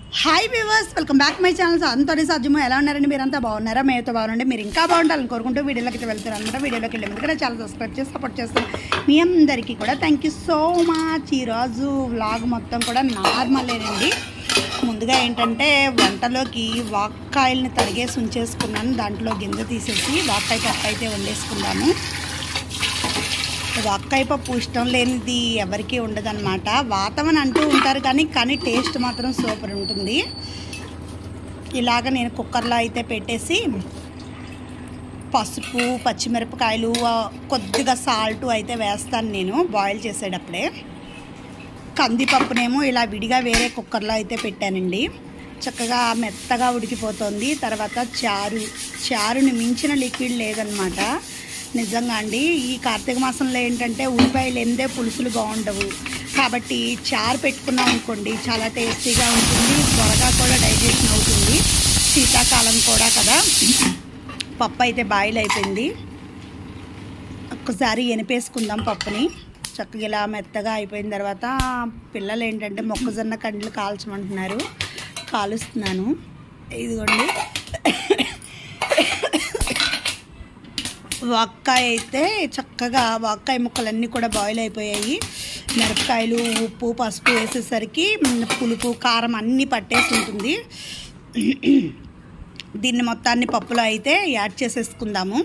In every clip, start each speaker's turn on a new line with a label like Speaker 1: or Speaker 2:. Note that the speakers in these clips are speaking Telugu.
Speaker 1: Hi viewers welcome back my channel అంతటి సాధ్యము ఎలా ఉన్నారండి మీరంతా బాగున్నారా మేమైతే బాగుండండి మీరు ఇంకా బాగుండాలని కోరుకుంటూ వీడియోలోకి అయితే వెళ్తారు అనమాట వీడియోలోకి వెళ్ళే ముందు కూడా చాలా సబ్స్క్రైబ్ చేసి సపోర్ట్ చేస్తాం మీ అందరికీ కూడా థ్యాంక్ యూ సో మచ్ ఈరోజు వ్లాగ్ మొత్తం కూడా నార్మలేనండి ముందుగా ఏంటంటే వంటలోకి వాక్కాయల్ని తరిగేసి ఉంచేసుకున్నాను దాంట్లో గింజ తీసేసి వాక్కాయ పప్పు అయితే వండేసుకుందాము వంకాయ పప్పు ఇష్టం లేనిది ఎవరికీ ఉండదన్నమాట వాతమని అంటూ ఉంటారు కానీ కానీ టేస్ట్ మాత్రం సూపర్ ఉంటుంది ఇలాగ నేను కుక్కర్లో అయితే పెట్టేసి పసుపు పచ్చిమిరపకాయలు ఆ, కొద్దిగా సాల్ట్ అయితే వేస్తాను నేను బాయిల్ చేసేటప్పుడే కందిపప్పునేమో ఇలా విడిగా వేరే కుక్కర్లో అయితే పెట్టానండి చక్కగా మెత్తగా ఉడికిపోతుంది తర్వాత చారు చారుని మించిన లిక్విడ్ లేదనమాట నిజంగా అండి ఈ కార్తీక మాసంలో ఏంటంటే ఉల్లిపాయలు ఎందే పులుసులు బాగుండవు కాబట్టి చారు పెట్టుకున్నాం అనుకోండి చాలా టేస్టీగా ఉంటుంది త్వరగా కూడా డైజెషన్ అవుతుంది శీతాకాలం కూడా కదా పప్పు అయితే బాయిల్ అయిపోయింది ఒక్కసారి ఎనిపేసుకుందాం పప్పుని చక్కగా ఇలా మెత్తగా అయిపోయిన తర్వాత పిల్లలు ఏంటంటే మొక్కజొన్న కండ్లు కాల్చమంటున్నారు కాలుస్తున్నాను ఇదిగోండి వాక్కాయ అయితే చక్కగా వాక్కాయ ముక్కలన్నీ కూడా బాయిల్ అయిపోయాయి మిరపకాయలు ఉప్పు పసుపు వేసేసరికి మ్, పులుపు కారం అన్నీ పట్టేసి ఉంటుంది దీన్ని మొత్తాన్ని పప్పులో అయితే యాడ్ చేసేసుకుందాము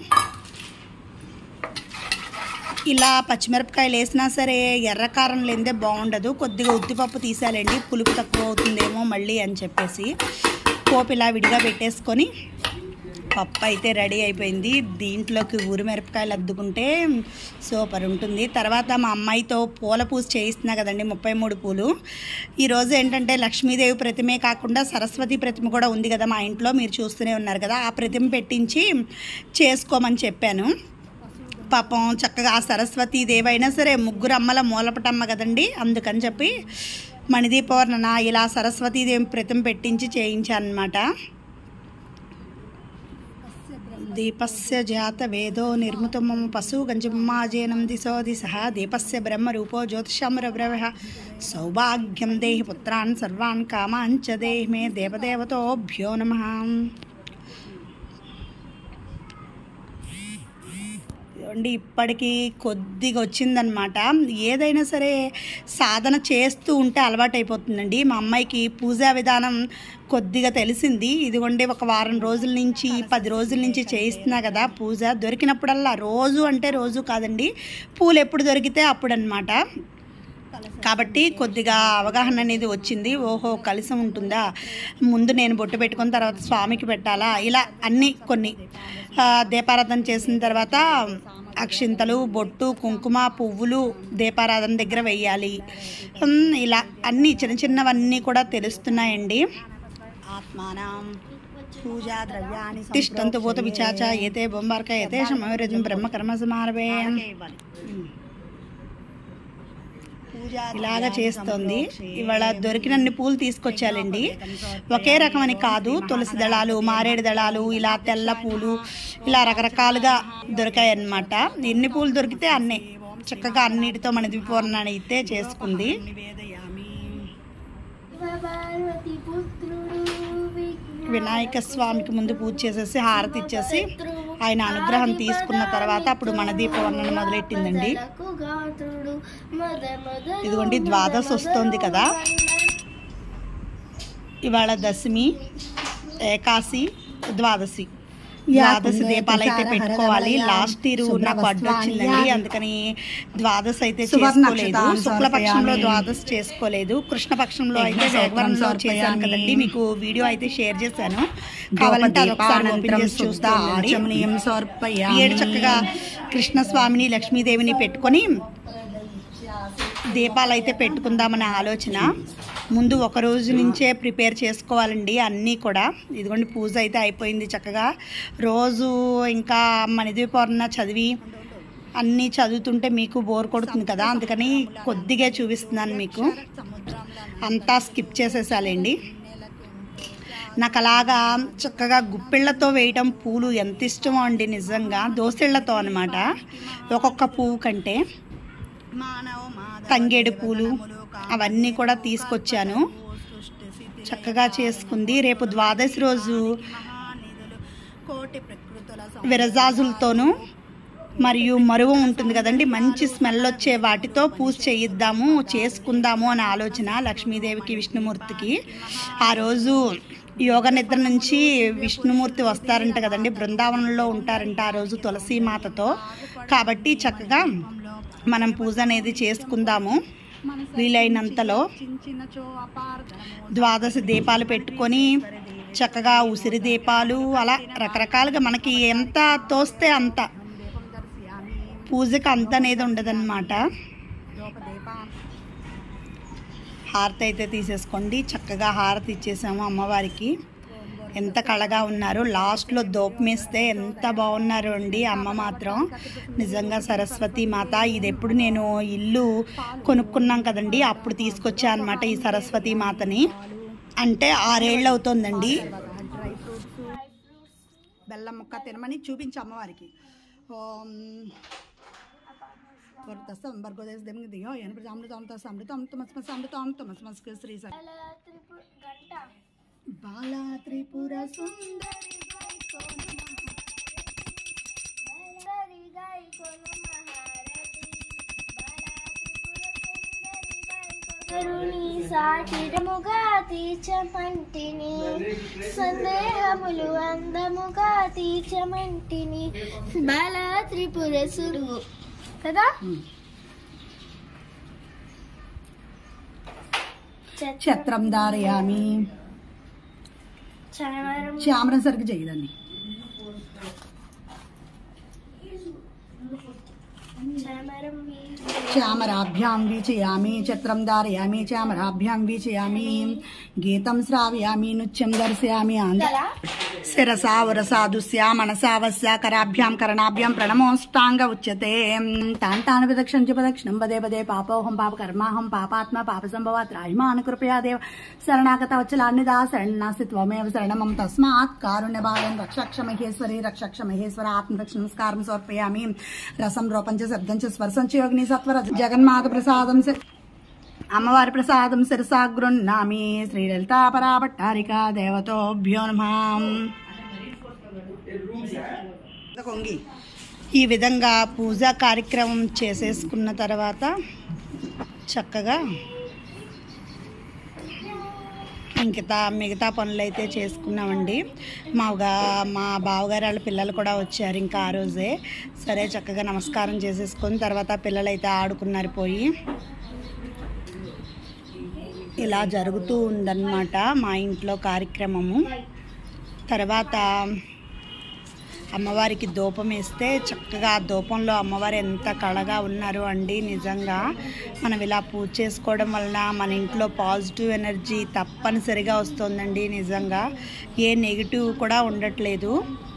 Speaker 1: ఇలా పచ్చిమిరపకాయలు వేసినా సరే ఎర్రకారం లేదే బాగుండదు కొద్దిగా ఉద్దిపప్పు తీసాలండి పులుపు తక్కువ అవుతుందేమో మళ్ళీ అని చెప్పేసి పోపు ఇలా విడిగా పెట్టేసుకొని పప్పు అయితే రెడీ అయిపోయింది దీంట్లోకి ఊరి మిరపకాయలు అద్దుకుంటే సూపర్ ఉంటుంది తర్వాత మా అమ్మాయితో పూల పూజ చేయిస్తున్నా కదండి ముప్పై మూడు పూలు ఈరోజు ఏంటంటే లక్ష్మీదేవి ప్రతిమే కాకుండా సరస్వతి ప్రతిమ కూడా ఉంది కదా మా ఇంట్లో మీరు చూస్తూనే ఉన్నారు కదా ఆ ప్రతిమ పెట్టించి చేసుకోమని చెప్పాను పాపం చక్కగా ఆ సరస్వతి దేవైనా సరే ముగ్గురు అమ్మల మూలపటమ్మ కదండి అందుకని చెప్పి మణిదీపవర్ణన ఇలా సరస్వతీదేవి ప్రతిమ పెట్టించి చేయించానమాట దీపస్య జాత వేదో నిర్ముతమ పశు గంజమాజేనం దిశో దిశ దీపస్య బ్రహ్మరూపో జ్యోతిషామరబ్రవ సౌభాగ్యం దేహి పుత్రాన్ సర్వాన్ కామాన్ చ దేహి మే దేవదేవతోభ్యో నమ ఇదిగోండి ఇప్పటికి కొద్దిగా వచ్చిందనమాట ఏదైనా సరే సాధన చేస్తూ ఉంటే అలవాటైపోతుందండి మా అమ్మాయికి పూజా విధానం కొద్దిగా తెలిసింది ఇదిగోండి ఒక వారం రోజుల నుంచి పది రోజుల నుంచి చేయిస్తున్నా కదా పూజ దొరికినప్పుడల్లా రోజు అంటే రోజు కాదండి పూలు ఎప్పుడు దొరికితే అప్పుడు అనమాట కాబట్టి కొద్దిగా అవగాహన అనేది వచ్చింది ఓహో కలిసి ఉంటుందా ముందు నేను బొట్టు పెట్టుకున్న తర్వాత స్వామికి పెట్టాలా ఇలా అన్నీ కొన్ని ఆ, దీపారాధన చేసిన తర్వాత అక్షింతలు బొట్టు కుంకుమ పువ్వులు దీపారాధన దగ్గర వెయ్యాలి ఉమ్, ఇలా అన్నీ చిన్న చిన్నవన్నీ కూడా తెలుస్తున్నాయండి ఆత్మానం పూజా ద్రవ్యాన్ని తిష్టంతు భూత విచాచ ఏతే బొంబార్క ఏతే సమయరజం బ్రహ్మ కర్మ సమారవే ఇలాగా చేస్తోంది ఇవాళ దొరికినన్ని పూలు తీసుకొచ్చాలండి ఒకే రకమని కాదు తులసి దళాలు మారేడు దళాలు ఇలా తెల్ల పూలు ఇలా రకరకాలుగా దొరికాయి అన్నమాట ఎన్ని పూలు దొరికితే అన్నీ చక్కగా అన్నిటితో మన దీపవర్ణాన్ని అయితే చేసుకుంది
Speaker 2: పార్వతి పుత్రుడు
Speaker 1: వినాయక స్వామికి ముందు పూజ చేసేసి హారతి ఇచ్చేసి ఆయన అనుగ్రహం తీసుకున్న తర్వాత అప్పుడు మన దీపవర్ణన మొదలెట్టిందండి ఇదిగోండి ద్వాదశ వస్తోంది కదా ఇవాళ దశమి ఏకాశి ద్వాదశి ద్వాదశి దీపాలు అయితే పెట్టుకోవాలి లాస్ట్ ఇయర్ నాకు అడ్డు వచ్చిందండి అందుకని ద్వాదశ అయితే చేసుకోలేదు శుక్లపక్షంలో ద్వాదశ చేసుకోలేదు కృష్ణపక్షంలో అయితే వేగవరంలో చేశాను కదండి మీకు వీడియో అయితే షేర్ చేశాను కావాలంటే అదొకసారి ఓపెన్ చేసి చూస్తామండి ఏడు చక్కగా కృష్ణస్వామిని లక్ష్మీదేవిని పెట్టుకొని దీపాలు అయితే పెట్టుకుందామనే ఆలోచన ముందు ఒక రోజు నుంచే ప్రిపేర్ చేసుకోవాలండి అన్నీ కూడా ఇదిగోండి పూజ అయితే అయిపోయింది చక్కగా రోజు ఇంకా మనిది పౌర్ణ చదివి అన్నీ చదువుతుంటే మీకు బోర్ కొడుతుంది కదా అందుకని కొద్దిగా చూపిస్తున్నాను మీకు అంతా స్కిప్ చేసేసాలండి నాకు అలాగా చక్కగా గుప్పిళ్ళతో వేయటం పూలు ఎంత ఇష్టమో అండి నిజంగా దోసిళ్ళతో అనమాట ఒక్కొక్క పువ్వు కంటే తంగేడు పూలు అవన్నీ కూడా తీసుకొచ్చాను చక్కగా చేసుకుంది రేపు ద్వాదశి రోజు విరజాజులతోనూ మరియు మరువు ఉంటుంది కదండి మంచి స్మెల్ వచ్చే వాటితో పూజ చేయిద్దాము చేసుకుందాము అనే ఆలోచన లక్ష్మీదేవికి విష్ణుమూర్తికి ఆ రోజు యోగ నిద్ర నుంచి విష్ణుమూర్తి వస్తారంట కదండి బృందావనంలో ఉంటారంట ఆ రోజు తులసి మాతతో కాబట్టి చక్కగా మనం పూజ అనేది చేసుకుందాము వీలైనంతలో ద్వాదశి దీపాలు పెట్టుకొని చక్కగా ఉసిరి దీపాలు అలా రకరకాలుగా మనకి ఎంత తోస్తే అంత పూజకి అంత అనేది ఉండదన్నమాట హారతి అయితే తీసేసుకోండి చక్కగా హారతి ఇచ్చేసాము అమ్మవారికి ఎంత కళగా ఉన్నారు లాస్ట్లో దోపమేస్తే ఎంత బాగున్నారు అండి అమ్మ మాత్రం నిజంగా సరస్వతి మాత ఇది ఎప్పుడు నేను ఇల్లు కొనుక్కున్నాం కదండి అప్పుడు తీసుకొచ్చా అనమాట ఈ సరస్వతి మాతని అంటే ఆరేళ్ళు అవుతుందండి బెల్లం ముక్క తినమని చూపించు అమ్మవారికి ఓం వరదస్త అంబర్గోదేశ దెమ్మి దిగో ఎనభై అమృత అమృత అమృత అమృత మస్ మస్ అమృత అమృత మస్ మస్ శ్రీ సాయి
Speaker 2: గంట
Speaker 1: బాలా త్రిపుర సుందరి
Speaker 2: సుందరి గాయ కొను మహారథి కరుణి సాటిడముగా తీర్చమంటిని సందేహములు అందముగా తీర్చమంటిని బాల త్రిపుర సురు కదా
Speaker 1: ఛత్రం ధారయామి
Speaker 2: చరవరం
Speaker 1: చామరం సరిగ్గా చేయదండి
Speaker 2: చరవరం
Speaker 1: చామరాభ్యాం వీచయామి ఛత్రం ధారయామి చామరాభ్యాం వీచయామి గీతం శ్రావయామి నృత్యం దర్శయామి ఆంధ్ర శిరసా వరసా దుస్యా మనసా వస్యా కరాభ్యాం కరణాభ్యాం ప్రణమోష్టాంగ ఉచ్యతే తాన్ తాన్ విదక్షం చ ప్రదక్షిణం పదే పదే పాపోహం పాప కర్మాహం పాపాత్మ పాప సంభవా త్రాహిమాను కృపయా దేవ శరణాగత వచ్చలాన్నిదా శరణాసి త్వమేవ శరణమం తస్మాత్ కారుణ్యభావం రక్షక్ష మహేశ్వరి రక్షక్ష మహేశ్వర ఆత్మరక్ష నమస్కారం సమర్పయామి రసం రూపం చ శబ్దం చ స్పర్శం చ యోగిని సత్వర జగన్మాత ప్రసాదం శ- అమ్మవారి ప్రసాదం శిరసాగృన్నామి శ్రీలలితా పరాభట్టారిక దేవతోభ్యో నమాం కొంగి ఈ విధంగా పూజా కార్యక్రమం చేసేసుకున్న తర్వాత చక్కగా ఇంకితా మిగతా పనులు అయితే చేసుకున్నామండి మాగా మా బావగారు వాళ్ళ పిల్లలు కూడా వచ్చారు ఇంకా ఆ రోజే సరే చక్కగా నమస్కారం చేసేసుకొని తర్వాత పిల్లలు అయితే ఆడుకున్నారు పోయి ఇలా జరుగుతూ ఉందన్నమాట మా ఇంట్లో కార్యక్రమము తర్వాత అమ్మవారికి ధూపం వేస్తే చక్కగా ఆ ధూపంలో అమ్మవారు ఎంత కళగా ఉన్నారు అండి నిజంగా మనం ఇలా పూజ చేసుకోవడం వలన మన ఇంట్లో పాజిటివ్ ఎనర్జీ తప్పనిసరిగా వస్తుందండి నిజంగా ఏ నెగిటివ్ కూడా ఉండట్లేదు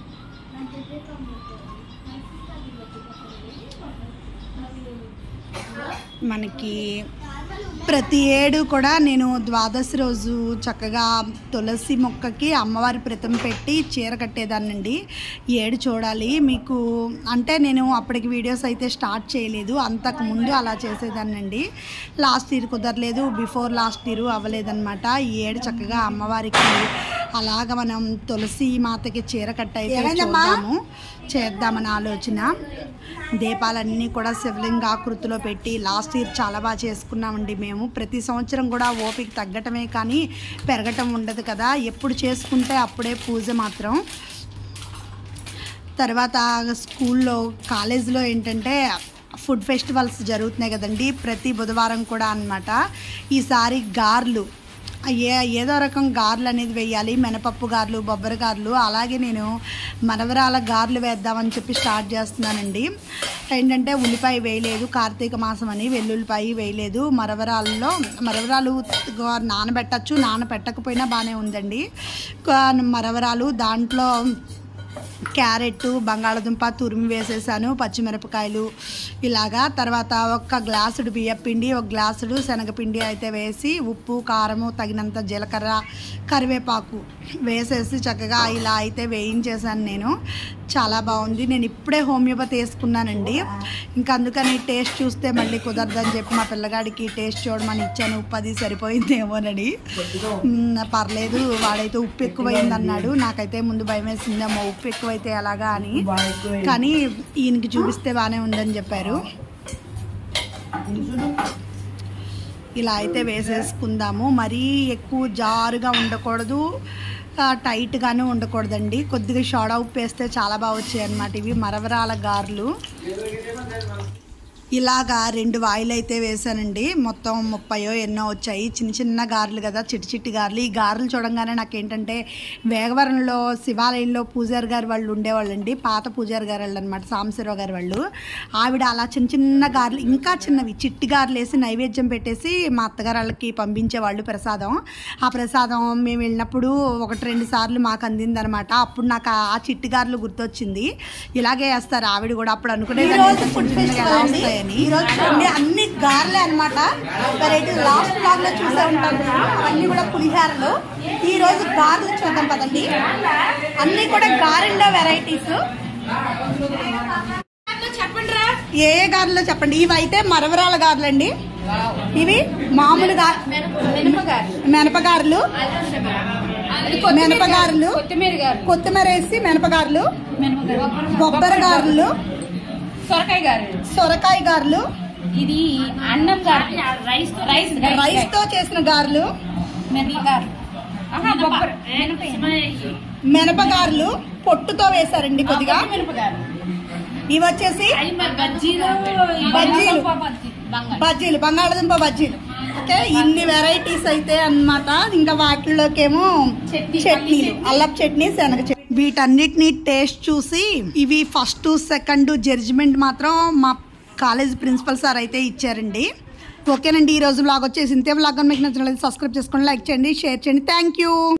Speaker 1: మనకి ప్రతి ఏడు కూడా నేను ద్వాదశి రోజు చక్కగా తులసి మొక్కకి అమ్మవారి ప్రతిమ పెట్టి చీర కట్టేదాన్నండి ఈ ఏడు చూడాలి మీకు అంటే నేను అప్పటికి వీడియోస్ అయితే స్టార్ట్ చేయలేదు అంతకు ముందు అలా చేసేదాన్నండి లాస్ట్ ఇయర్ కుదరలేదు బిఫోర్ లాస్ట్ ఇయర్ అవ్వలేదన్నమాట ఈ ఏడు చక్కగా అమ్మవారికి అలాగ మనం తులసి మాతకి చీర కట్ట అయితే చూద్దాము చేద్దామని ఆలోచన దీపాలన్నీ కూడా శివలింగ ఆకృతిలో పెట్టి లాస్ట్ ఇయర్ చాలా బాగా చేసుకున్నామండి మేము ప్రతి సంవత్సరం కూడా ఓపిక తగ్గటమే కానీ పెరగటం ఉండదు కదా ఎప్పుడు చేసుకుంటే అప్పుడే పూజ మాత్రం తర్వాత స్కూల్లో కాలేజీలో ఏంటంటే ఫుడ్ ఫెస్టివల్స్ జరుగుతున్నాయి కదండి ప్రతి బుధవారం కూడా అన్నమాట ఈసారి గార్లు ఏ ఏదో రకం గారెలు అనేది వేయాలి మినపప్పు గారెలు బొబ్బరి గారెలు అలాగే నేను మనవరాల గారెలు వేద్దామని చెప్పి స్టార్ట్ చేస్తున్నానండి ఏంటంటే ఉల్లిపాయ వేయలేదు కార్తీక మాసం అని వెల్లుల్లిపాయ వేయలేదు మరవరాల్లో మరవరాలు గా- నానబెట్టచ్చు నానబెట్టకపోయినా బాగానే ఉందండి గా- మరవరాలు దాంట్లో క్యారెట్ బంగాళదుంప తురిమి వేసేసాను పచ్చిమిరపకాయలు ఇలాగా తర్వాత ఒక గ్లాసుడు బియ్యపిండి ఒక గ్లాసుడు శనగపిండి అయితే వేసి ఉప్పు కారము తగినంత జీలకర్ర కరివేపాకు వేసేసి చక్కగా ఇలా అయితే వేయించేసాను నేను చాలా బాగుంది నేను ఇప్పుడే హోమియోపతి వేసుకున్నానండి ఇంకా అందుకని టేస్ట్ చూస్తే మళ్ళీ కుదరదని చెప్పి మా పిల్లగాడికి టేస్ట్ చూడమని ఇచ్చాను ఉప్పు అది సరిపోయిందేమోనని మ్, పర్లేదు వాడైతే ఉప్పు ఎక్కువైంది అన్నాడు నాకైతే ముందు భయం వేసిందేమో ఉప్పు ఎక్కువైతే ఎలాగా అని కానీ ఈయనకి చూపిస్తే బాగానే ఉందని చెప్పారు ఇలా అయితే వేసేసుకుందాము మరీ ఎక్కువ జారుగా ఉండకూడదు ఆ, టైట్గానే ఉండకూడదండి కొద్దిగా షోడా ఉప్పు వేస్తే చాలా బాగా వచ్చాయి అన్నమాట ఇవి మరవరాల గారెలు ఇలాగా రెండు వాయిలు అయితే వేసానండి మొత్తం ముప్పయో ఎన్నో వచ్చాయి చిన్న చిన్న గారెలు కదా చిట్టి చిట్టి గారెలు ఈ గారెలు చూడంగానే నాకు ఏంటంటే వేగవరంలో శివాలయంలో పూజారి గారు వాళ్ళు ఉండేవాళ్ళండి పాత పూజారి గారు వాళ్ళు అనమాట సాంబశివరావు గారు వాళ్ళు ఆవిడ అలా చిన్న చిన్న గారెలు ఇంకా చిన్నవి చిట్టి గారెలు వేసి నైవేద్యం పెట్టేసి మా అత్తగారు వాళ్ళకి పంపించేవాళ్ళు ప్రసాదం ఆ ప్రసాదం మేము వెళ్ళినప్పుడు ఒకటి రెండు సార్లు మాకు అందిందనమాట అప్పుడు నాకు ఆ- ఆ చిట్టి గారెలు గుర్తొచ్చింది ఇలాగే వేస్తారు ఆవిడ కూడా అప్పుడు అనుకునేదాన్ని ఫుడ్ ఎలా వస్తాయని ఈరోజు చూడండి అన్ని గారెలే అనమాట వెరైటీ లాస్ట్ బ్లాగ్ లో చూసే ఉంటారు మీరు. అవన్నీ కూడా పులిహారలు ఈ రోజు గారెలు చూద్దాం పదండి అన్ని కూడా గారెల్లో వెరైటీస్ ఏ ఏ గారెలో చెప్పండి ఇవి అయితే మరవరాల గారెలు అండి ఇవి మామూలు గా మినపగారెలు మినపగారెలు
Speaker 3: కొత్తిమీర గారు
Speaker 1: కొత్తిమీర వేసి మినపగారెలు బొబ్బర గారెలు
Speaker 3: సొరకాయ గారు
Speaker 1: సొరకాయ గారెలు
Speaker 3: ఇది అన్నం గారు రైస్ రైస్
Speaker 1: రైస్ తో చేసిన గారెలు
Speaker 3: మిరప గారు ఆహా, బొబ్బర.
Speaker 1: మినపగారెలు పొట్టుతో వేశారండి కొద్దిగా
Speaker 3: మిరప గారు
Speaker 1: ఇవి వచ్చేసి
Speaker 3: బజ్జీలు
Speaker 1: బజ్జీలు.
Speaker 3: బజ్జీ బంగారు
Speaker 1: బజ్జీలు బంగాళదుంప బజ్జీలు ఓకే ఇన్ని వెరైటీస్ అయితే అన్నమాట ఇంకా వాటిలోకేమో
Speaker 3: చట్నీ,
Speaker 1: చట్నీలు
Speaker 3: పల్లి
Speaker 1: అల్లపు చట్నీ శనగ చట్నీ వీటన్నిటిని టేస్ట్ చూసి ఇవి ఫస్ట్ సెకండ్ జడ్జిమెంట్ మాత్రం మా కాలేజ్ ప్రిన్సిపల్ సార్ అయితే ఇచ్చారండి ఓకేనండి ఈ రోజు బ్లాగ్ వచ్చేసి ఇంతే బ్లాగ్ మీకు నచ్చినట్లయితే సబ్స్క్రైబ్ చేసుకోండి లైక్ చేయండి షేర్ చేయండి థ్యాంక్ యూ